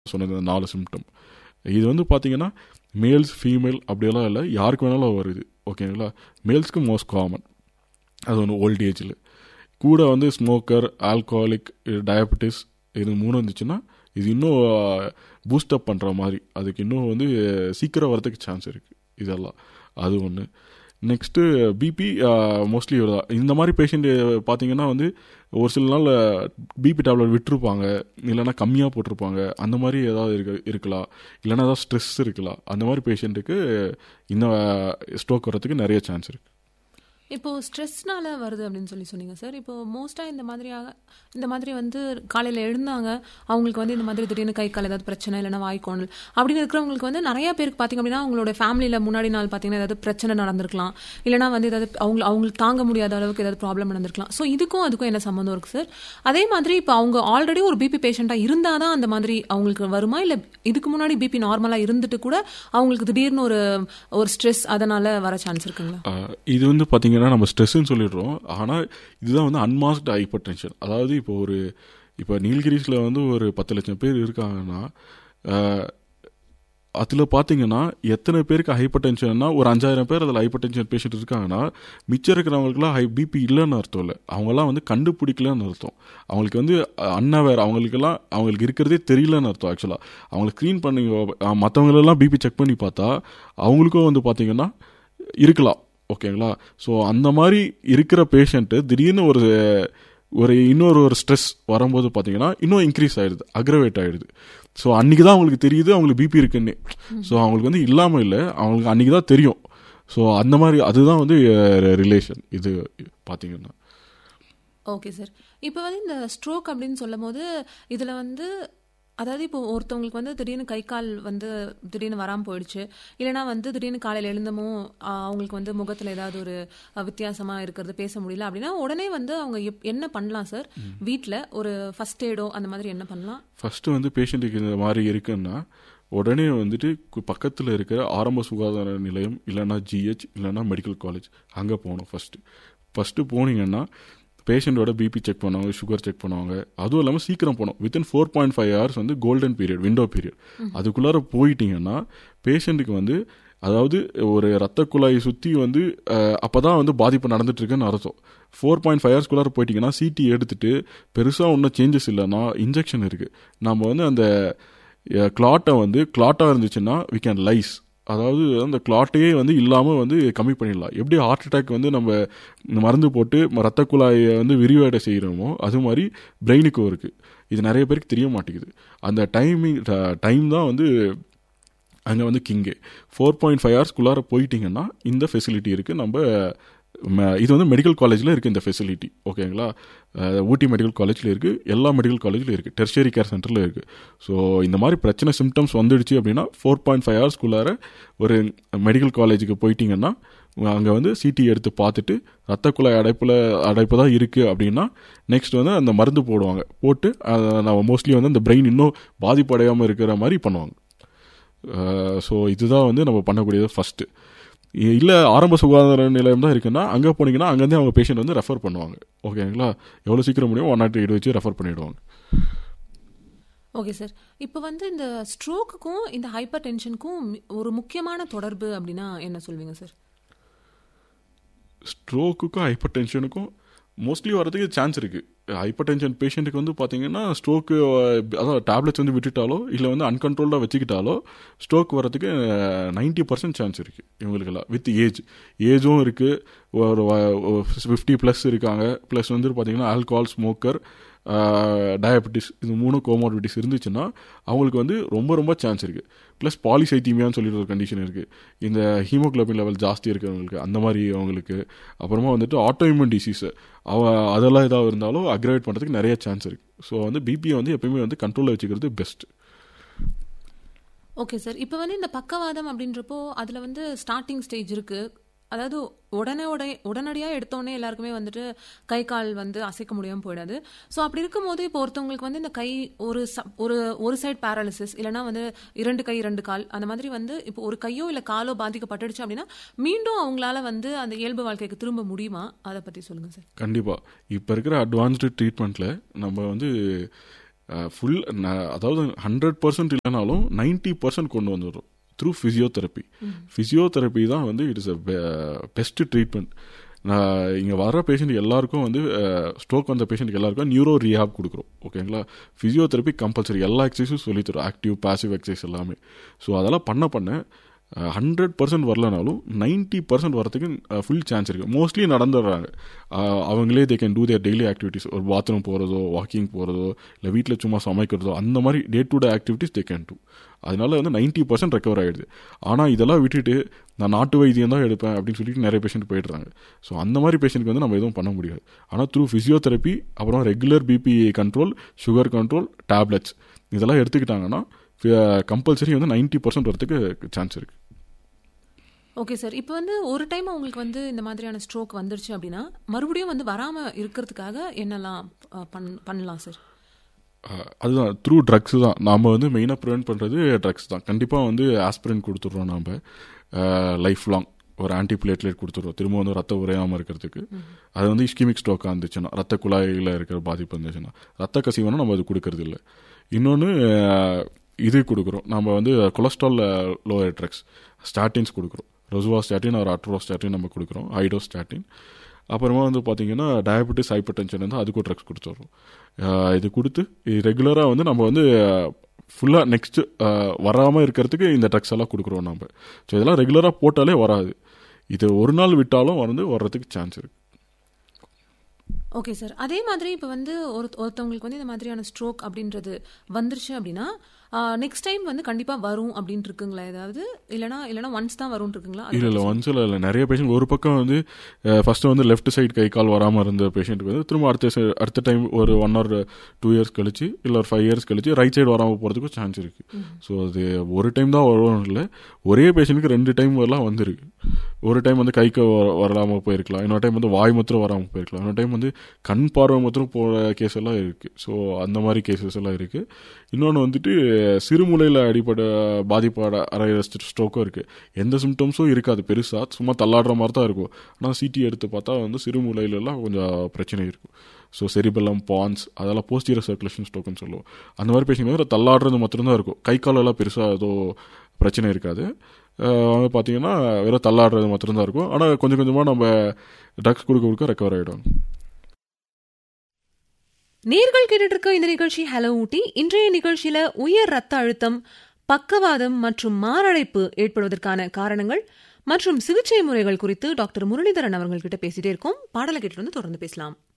சொன்னது அந்த நாலு சிம்டம் இது வந்து பார்த்தீங்கன்னா மேல்ஸ் ஃபீமேல் அப்படியெல்லாம் இல்லை யாருக்கு வேணாலும் வருது ஓகேங்களா மேல்ஸ்க்கு மோஸ்ட் காமன் அது ஒன்று ஓல்ட் ஏஜில் கூட வந்து ஸ்மோக்கர் ஆல்கஹாலிக் டயபெட்டிஸ் இது மூணு இருந்துச்சுன்னா இது இன்னும் பூஸ்டப் பண்ணுற மாதிரி அதுக்கு இன்னும் வந்து சீக்கிரம் வரதுக்கு சான்ஸ் இருக்குது இதெல்லாம் அது ஒன்று நெக்ஸ்ட்டு பிபி மோஸ்ட்லி தான் இந்த மாதிரி பேஷண்ட் பார்த்தீங்கன்னா வந்து ஒரு சில நாள் பிபி டேப்லெட் விட்டுருப்பாங்க இல்லைன்னா கம்மியாக போட்டிருப்பாங்க அந்த மாதிரி ஏதாவது இருக்க இருக்கலாம் இல்லைன்னா ஏதாவது ஸ்ட்ரெஸ் இருக்கலாம் அந்த மாதிரி பேஷண்ட்டுக்கு இந்த ஸ்ட்ரோக் வரதுக்கு நிறைய சான்ஸ் இருக்குது இப்போ ஸ்ட்ரெஸ்னால வருது அப்படின்னு சொல்லி சொன்னீங்க சார் இப்போ மோஸ்டா இந்த மாதிரியாக இந்த மாதிரி வந்து காலையில் எழுந்தாங்க அவங்களுக்கு வந்து இந்த மாதிரி திடீர்னு கை கால் ஏதாவது பிரச்சனை இல்லைன்னா வாய்க்கோணல் அப்படின்னு இருக்கிறவங்களுக்கு வந்து நிறைய பேருக்கு பார்த்தீங்க அப்படின்னா அவங்களோட ஃபேமிலியில் முன்னாடி நாள் பார்த்தீங்கன்னா ஏதாவது பிரச்சனை நடந்திருக்கலாம் இல்லைனா வந்து ஏதாவது அவங்க அவங்களுக்கு தாங்க முடியாத அளவுக்கு ஏதாவது ப்ராப்ளம் நடந்திருக்கலாம் ஸோ இதுக்கும் அதுக்கும் என்ன சம்மந்தம் இருக்கு சார் அதே மாதிரி இப்போ அவங்க ஆல்ரெடி ஒரு பிபி பேஷண்ட்டாக இருந்தால் தான் அந்த மாதிரி அவங்களுக்கு வருமா இல்லை இதுக்கு முன்னாடி பிபி நார்மலாக இருந்துட்டு கூட அவங்களுக்கு திடீர்னு ஒரு ஒரு ஸ்ட்ரெஸ் அதனால வர சான்ஸ் இருக்குங்களா இது வந்து பார்த்தீங்கன்னா பார்த்தீங்கன்னா நம்ம ஸ்ட்ரெஸ்ன்னு சொல்லிடுறோம் ஆனால் இதுதான் வந்து அன்மாஸ்க்டு ஹைப்பர் டென்ஷன் அதாவது இப்போ ஒரு இப்போ நீலகிரிஸில் வந்து ஒரு பத்து லட்சம் பேர் இருக்காங்கன்னா அதில் பார்த்தீங்கன்னா எத்தனை பேருக்கு ஹைப்பர் டென்ஷன்னா ஒரு அஞ்சாயிரம் பேர் அதில் ஹைப்பர் டென்ஷன் பேஷண்ட் இருக்காங்கன்னா மிச்சம் இருக்கிறவங்களுக்குலாம் ஹை பிபி இல்லைன்னு அர்த்தம் இல்லை அவங்கெல்லாம் வந்து கண்டுபிடிக்கலன்னு அர்த்தம் அவங்களுக்கு வந்து அன்னவேர் அவங்களுக்கெல்லாம் அவங்களுக்கு இருக்கிறதே தெரியலன்னு அர்த்தம் ஆக்சுவலாக அவங்களை க்ளீன் பண்ணி மற்றவங்களெல்லாம் பிபி செக் பண்ணி பார்த்தா அவங்களுக்கும் வந்து பார்த்தீங்கன்னா இருக்கலாம் ஓகேங்களா ஸோ அந்த மாதிரி இருக்கிற பேஷண்ட்டு திடீர்னு ஒரு ஒரு இன்னொரு ஒரு ஸ்ட்ரெஸ் வரும்போது பார்த்தீங்கன்னா இன்னும் இன்க்ரீஸ் ஆகிடுது அக்ரவேட் ஆகிடுது ஸோ அன்றைக்கி தான் அவங்களுக்கு தெரியுது அவங்களுக்கு பிபி இருக்குன்னு ஸோ அவங்களுக்கு வந்து இல்லாமல் இல்லை அவங்களுக்கு அன்றைக்கி தான் தெரியும் ஸோ அந்த மாதிரி அதுதான் வந்து ரிலேஷன் இது பார்த்தீங்கன்னா ஓகே சார் இப்போ வந்து இந்த ஸ்ட்ரோக் அப்படின்னு சொல்லும் போது இதில் வந்து அதாவது இப்போ ஒருத்தவங்களுக்கு வந்து திடீர்னு கை கால் வந்து திடீர்னு வராமல் போயிடுச்சு இல்லைனா வந்து திடீர்னு காலையில் எழுந்தமோ அவங்களுக்கு வந்து முகத்தில் ஏதாவது ஒரு வித்தியாசமாக இருக்கிறது பேச முடியல அப்படின்னா உடனே வந்து அவங்க என்ன பண்ணலாம் சார் வீட்டில் ஒரு ஃபர்ஸ்ட் எய்டோ அந்த மாதிரி என்ன பண்ணலாம் ஃபர்ஸ்ட் வந்து பேஷண்ட்டுக்கு இந்த மாதிரி இருக்குன்னா உடனே வந்துட்டு பக்கத்தில் இருக்கிற ஆரம்ப சுகாதார நிலையம் இல்லைன்னா ஜிஹெச் இல்லைன்னா மெடிக்கல் காலேஜ் அங்கே போகணும் ஃபஸ்ட்டு ஃபஸ்ட்டு போனீங்கன்னா பேஷண்ட்டோட பிபி செக் பண்ணுவாங்க சுகர் செக் பண்ணுவாங்க அதுவும் இல்லாமல் சீக்கிரம் போகணும் within four point five hours வந்து கோல்டன் பீரியட் விண்டோ பீரியட் அதுக்குள்ளார போயிட்டீங்கன்னா பேஷண்ட்டுக்கு வந்து அதாவது ஒரு ரத்த குழாயை சுற்றி வந்து அப்போ தான் வந்து பாதிப்பு நடந்துட்டு இருக்குன்னு அர்த்தம் ஃபோர் பாயிண்ட் ஃபைவ் ஹவர்ஸ்குள்ளார போயிட்டீங்கன்னா சிடி எடுத்துட்டு பெருசாக ஒன்றும் சேஞ்சஸ் இல்லைன்னா இன்ஜெக்ஷன் இருக்குது நம்ம வந்து அந்த கிளாட்டை வந்து கிளாட்டாக இருந்துச்சுன்னா வி கேன் லைஸ் அதாவது அந்த கிளாட்டையே வந்து இல்லாமல் வந்து கம்மி பண்ணிடலாம் எப்படி ஹார்ட் அட்டாக் வந்து நம்ம மருந்து போட்டு ரத்த குழாயை வந்து விரிவடை செய்கிறோமோ அது மாதிரி பிரெயினுக்கும் இருக்குது இது நிறைய பேருக்கு தெரிய மாட்டேங்குது அந்த டைமிங் டைம் தான் வந்து அங்கே வந்து கிங்கே ஃபோர் பாயிண்ட் ஃபைவ் ஹவர்ஸ்க்குள்ளார போயிட்டீங்கன்னா இந்த ஃபெசிலிட்டி இருக்குது நம்ம இது வந்து மெடிக்கல் காலேஜில் இருக்குது இந்த ஃபெசிலிட்டி ஓகேங்களா ஊட்டி மெடிக்கல் காலேஜில் இருக்குது எல்லா மெடிக்கல் காலேஜில் இருக்குது டெர்ஷரி கேர் சென்டரில் இருக்குது ஸோ இந்த மாதிரி பிரச்சனை சிம்டம்ஸ் வந்துடுச்சு அப்படின்னா ஃபோர் பாயிண்ட் ஃபைவ் ஹவர்ஸ்க்குள்ளார ஒரு மெடிக்கல் காலேஜுக்கு போயிட்டீங்கன்னா அங்கே வந்து சிடி எடுத்து பார்த்துட்டு ரத்த குழாய் அடைப்பில் அடைப்பு தான் இருக்குது அப்படின்னா நெக்ஸ்ட் வந்து அந்த மருந்து போடுவாங்க போட்டு நம்ம மோஸ்ட்லி வந்து அந்த பிரெயின் இன்னும் பாதிப்படையாமல் இருக்கிற மாதிரி பண்ணுவாங்க ஸோ இதுதான் வந்து நம்ம பண்ணக்கூடியது ஃபஸ்ட்டு இல்லை ஆரம்ப சுகாதார நிலையம் தான் இருக்குன்னா அங்கே போனீங்கன்னா அங்கேருந்தே அவங்க பேஷண்ட் வந்து ரெஃபர் பண்ணுவாங்க ஓகேங்களா எவ்வளோ சீக்கிரம் முடியும் ஒன் நாட் எயிட் வச்சு ரெஃபர் பண்ணிவிடுவாங்க ஓகே சார் இப்போ வந்து இந்த ஸ்ட்ரோக்குக்கும் இந்த ஹைப்பர் டென்ஷனுக்கும் ஒரு முக்கியமான தொடர்பு அப்படின்னா என்ன சொல்வீங்க சார் ஸ்ட்ரோக்குக்கும் ஹைப்பர் டென்ஷனுக்கும் மோஸ்ட்லி வரதுக்கு சான்ஸ் இருக்குது ஹைப்பர் டென்ஷன் பேஷண்ட்டுக்கு வந்து பார்த்தீங்கன்னா ஸ்ட்ரோக்கு அதாவது டேப்லெட்ஸ் வந்து விட்டுட்டாலோ இல்லை வந்து அன்கண்ட்ரோல்டாக வச்சுக்கிட்டாலோ ஸ்ட்ரோக் வரதுக்கு நைன்ட்டி பர்சன்ட் சான்ஸ் இருக்குது இவங்களுக்கெல்லாம் வித் ஏஜ் ஏஜும் இருக்குது ஒரு ஃபிஃப்டி ப்ளஸ் இருக்காங்க ப்ளஸ் வந்து பார்த்தீங்கன்னா ஆல்கஹால் ஸ்மோக்கர் டயபெட்டிஸ் இது மூணு கோமார்பிட்டிஸ் இருந்துச்சுன்னா அவங்களுக்கு வந்து ரொம்ப ரொம்ப சான்ஸ் இருக்குது ப்ளஸ் பாலிசைத்தீமியான்னு சொல்லிட்டு ஒரு கண்டிஷன் இருக்குது இந்த ஹீமோக்ளோபின் லெவல் ஜாஸ்தி இருக்கிறவங்களுக்கு அந்த மாதிரி அவங்களுக்கு அப்புறமா வந்துட்டு ஆட்டோஇம்யூன் டிசீஸ் அவ அதெல்லாம் ஏதாவது இருந்தாலும் அக்ரவேட் பண்ணுறதுக்கு நிறைய சான்ஸ் இருக்குது ஸோ வந்து பிபியை வந்து எப்பயுமே வந்து கண்ட்ரோலில் வச்சுக்கிறது பெஸ்ட் ஓகே சார் இப்போ வந்து இந்த பக்கவாதம் அப்படின்றப்போ அதில் வந்து ஸ்டார்டிங் ஸ்டேஜ் இருக்குது அதாவது உடனே உடனே உடனடியாக எடுத்தோடனே எல்லாருக்குமே வந்துட்டு கை கால் வந்து அசைக்க முடியாமல் போயிடாது ஸோ அப்படி இருக்கும்போது இப்போ ஒருத்தவங்களுக்கு வந்து இந்த கை ஒரு ஒரு ஒரு சைடு பேரலிசிஸ் இல்லைனா வந்து இரண்டு கை இரண்டு கால் அந்த மாதிரி வந்து இப்போ ஒரு கையோ இல்லை காலோ பாதிக்கப்பட்டுடுச்சு அப்படின்னா மீண்டும் அவங்களால வந்து அந்த இயல்பு வாழ்க்கைக்கு திரும்ப முடியுமா அதை பற்றி சொல்லுங்கள் சார் கண்டிப்பாக இப்போ இருக்கிற அட்வான்ஸ்டு ட்ரீட்மெண்ட்டில் நம்ம வந்து ஃபுல் அதாவது ஹண்ட்ரட் பர்சன்ட் இல்லைனாலும் நைன்ட்டி பர்சன்ட் கொண்டு வந்துடும் த்ரூ ஃபிசியோதெரப்பி ஃபிசியோதெரப்பி தான் வந்து it is a best treatment நான் இங்கே வர பேஷண்ட் எல்லாருக்கும் வந்து ஸ்ட்ரோக் வந்த பேஷண்ட் எல்லாருக்கும் நியூரோ ரீஹாப் கொடுக்குறோம் ஓகேங்களா ஃபிசியோதெரப்பி கம்பல்சரி எல்லா எக்ஸசைஸும் சொல்லித்தரும் ஆக்டிவ் பாசிவ் எக்ஸசைஸ் எல்லாமே ஸோ அதெல்லாம் பண்ண பண்ண ஹண்ட்ரட் பர்சன்ட் வரலனாலும் நைன்ட்டி பர்சன்ட் வரதுக்கு ஃபுல் சான்ஸ் இருக்குது மோஸ்ட்லி நடந்துடுறாங்க அவங்களே they can do their daily activities ஒரு பாத்ரூம் போகிறதோ வாக்கிங் போகிறதோ இல்லை வீட்டில் சும்மா சமைக்கிறதோ அந்த மாதிரி day to day activities they can do அதனால வந்து நைன்ட்டி பர்சன்ட் ரெக்கவர் ஆகிடுது ஆனால் இதெல்லாம் விட்டுட்டு நான் நாட்டு வைத்தியம் தான் எடுப்பேன் அப்படின்னு சொல்லிட்டு நிறைய பேஷண்ட் போயிடுறாங்க ஸோ அந்த மாதிரி பேஷண்ட்க்கு வந்து நம்ம எதுவும் பண்ண முடியாது ஆனால் த்ரூ ஃபிசியோதெரப்பி அப்புறம் regular BP control sugar control tablets இதெல்லாம் எடுத்துக்கிட்டாங்கன்னா கம்பல்சரி வந்து நைன்ட்டி பர்சன்ட் வரதுக்கு சான்ஸ் இருக்குது ஓகே சார் இப்போ வந்து ஒரு டைம் அவங்களுக்கு வந்து இந்த மாதிரியான ஸ்ட்ரோக் வந்துருச்சு அப்படின்னா மறுபடியும் வந்து வராமல் இருக்கிறதுக்காக என்னெல்லாம் பண் பண்ணலாம் சார் அதுதான் த்ரூ ட்ரக்ஸ் தான் நாம் வந்து மெயினாக ப்ரிவெண்ட் பண்ணுறது ட்ரக்ஸ் தான் கண்டிப்பாக வந்து ஆஸ்பிரின் கொடுத்துட்றோம் நாம் லைஃப் லாங் ஒரு ஆன்டி பிளேட்லேட் கொடுத்துருவோம் திரும்ப வந்து ரத்தம் உரையாமல் இருக்கிறதுக்கு அது வந்து இஸ்கிமிக் ஸ்ட்ரோக்காக இருந்துச்சுன்னா ரத்த குழாயில் இருக்கிற பாதிப்பு இருந்துச்சுன்னா ரத்த கசிவுனா நம்ம அது கொடுக்கறது இல்லை இன்னொன்று இது கொடுக்குறோம் நம்ம வந்து கொலஸ்ட்ரால் லோயர் ட்ரக்ஸ் ஸ்டாட்டின்ஸ் கொடுக்குறோம் ரொசுவா ஸ்டாட்டின் ஒரு அட்ரோ ஸ்டாட்டின் நம்ம கொடுக்குறோம் ஹைடோ ஸ்டாட்டின் அப்புறமா வந்து பார்த்தீங்கன்னா டயபெட்டிஸ் ஹைப்பர் டென்ஷன் வந்து அதுக்கும் ட்ரக்ஸ் கொடுத்துட்றோம் இது கொடுத்து ரெகுலராக வந்து நம்ம வந்து ஃபுல்லாக நெக்ஸ்ட்டு வராமல் இருக்கிறதுக்கு இந்த ட்ரக்ஸ் எல்லாம் கொடுக்குறோம் நம்ம ஸோ இதெல்லாம் ரெகுலராக போட்டாலே வராது இது ஒரு நாள் விட்டாலும் வந்து வர்றதுக்கு சான்ஸ் இருக்குது ஓகே சார் அதே மாதிரி இப்போ வந்து ஒரு ஒருத்தவங்களுக்கு வந்து இந்த மாதிரியான ஸ்ட்ரோக் அப்படின்றது வந்துருச்சு அப்படின்னா நெக்ஸ்ட் டைம் வந்து கண்டிப்பாக வரும் அப்படின்ட்டு இருக்குங்களா ஏதாவது இல்லைனா இல்லைனா ஒன்ஸ் தான் வரும்னு இருக்குங்களா இல்லை இல்லை ஒன்ஸ் இல்லை இல்லை நிறைய பேஷண்ட் ஒரு பக்கம் வந்து ஃபஸ்ட்டு வந்து லெஃப்ட் சைடு கை கால் வராமல் இருந்த பேஷண்ட்டுக்கு வந்து திரும்ப அடுத்த அடுத்த டைம் ஒரு ஒன் ஆர் டூ இயர்ஸ் கழிச்சு இல்லை ஒரு ஃபைவ் இயர்ஸ் கழிச்சு ரைட் சைடு வராமல் போகிறதுக்கும் சான்ஸ் இருக்குது ஸோ அது ஒரு டைம் தான் வரும் இல்லை ஒரே பேஷண்ட்டுக்கு ரெண்டு டைம் வரலாம் வந்திருக்கு ஒரு டைம் வந்து கைக்கு வராமல் போயிருக்கலாம் இன்னொரு டைம் வந்து வாய் மாத்திரம் வராமல் போயிருக்கலாம் இன்னொரு டைம் வந்து கண் பார்வை மாத்திரம் போகிற கேஸ் எல்லாம் இருக்குது ஸோ அந்த மாதிரி கேசஸ் எல்லாம் இருக்குது இன்னொன்று வந்துட்டு சிறுமுலையில் அடிப்பட பாதிப்பாட அரைகிற ஸ்ட்ரோக்கும் இருக்குது எந்த சிம்டம்ஸும் இருக்காது பெருசாக சும்மா தள்ளாடுற மாதிரி தான் இருக்கும் ஆனால் சிடி எடுத்து பார்த்தா வந்து சிறுமுலையிலலாம் கொஞ்சம் பிரச்சனை இருக்கும் ஸோ செரிபெல்லம் பான்ஸ் அதெல்லாம் போஸ்டியர் சர்க்குலேஷன் ஸ்ட்ரோக்குன்னு சொல்லுவோம் அந்த மாதிரி பேஷண்ட் வந்து தள்ளாடுறது மட்டும்தான் இருக்கும் கை காலெல்லாம் பெருசாக ஏதோ பிரச்சனை இருக்காது வந்து பார்த்தீங்கன்னா வெறும் தள்ளாடுறது மட்டும்தான் இருக்கும் ஆனால் கொஞ்சம் கொஞ்சமாக நம்ம ட்ரக்ஸ் கொடுக்க கொடுக்க ரெக்கவர் ஆகிடும் நேர்கள் கேட்டுட்டு இருக்க இந்த நிகழ்ச்சி ஹலோ ஊட்டி இன்றைய நிகழ்ச்சியில உயர் ரத்த அழுத்தம் பக்கவாதம் மற்றும் மாரடைப்பு ஏற்படுவதற்கான காரணங்கள் மற்றும் சிகிச்சை முறைகள் குறித்து டாக்டர் முரளிதரன் அவர்கள்கிட்ட பேசிட்டே இருக்கோம் பாடலை கேட்டு வந்து தொடர்ந்து பேசலாம்